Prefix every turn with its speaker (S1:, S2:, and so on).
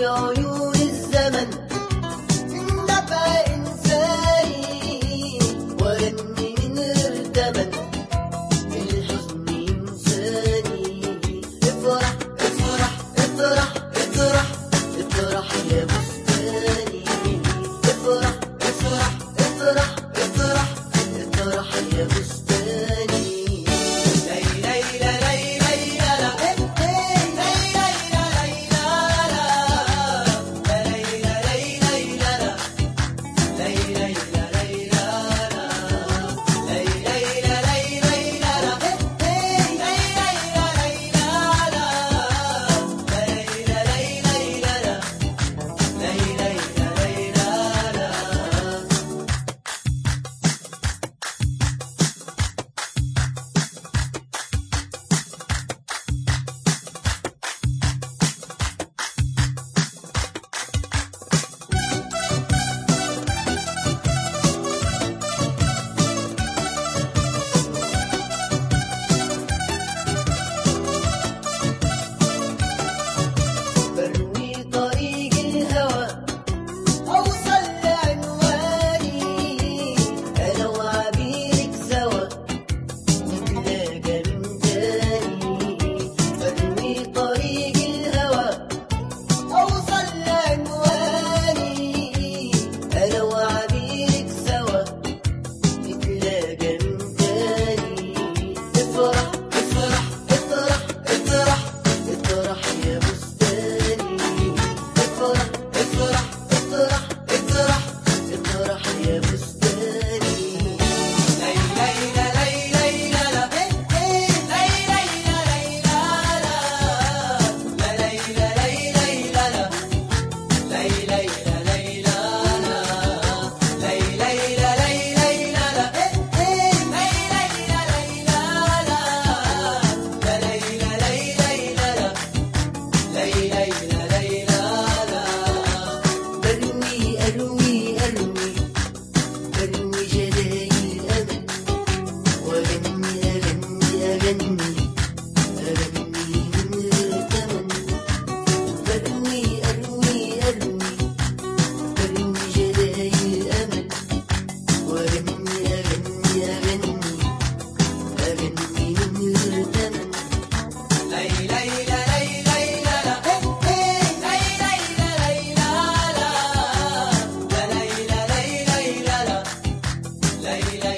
S1: في عيون الزمن من نبع إنساني ورني من غير تمن الحزن إنساني افرح افرح افرح افرح افرح يا بستاني افرح افرح افرح افرح افرح يا بستاني لي لي لا لي لي لا لا لي لي لا لي لا لا لا لي لا لي لي لا لا لي لي لا لي لا لا لي لي لا لي لي لا لا لي لي لا لي لا لا لي لا لي لي لا لا لي لي لا لي لا لا بروي طريق الهوى أوصل لعنواني أنا وعبيرك سوا نتلاقى من تاني بروي طريق الهوى أوصل لعنواني أنا وعبيرك سوا نتلاقى من تاني افرح افرح افرح افرح افرح يا بستاني افرح افرح افرح افرح افرح يا بستاني لي لي لا لي لي لا لا لي لي لا لي لا لا لا لي لا لي لي لا لا لي لي لا لي لا لا لي لي لا لي لي لا لا لي لي لا لي لا لا لا لي لا لي لي لا لا لي لي لا لي لا لا برمي أروي أروي برمي جلاي الأمل وأغني أغني أغني أغني من غير تمن برمي أروي أروي برمي جلاي الأمل وأغني أغني أغني أغني من غير تمن لي لي لا لي لي لا لا لي لي لا لي لا لا لا لي لا لي لي لا لا لي لي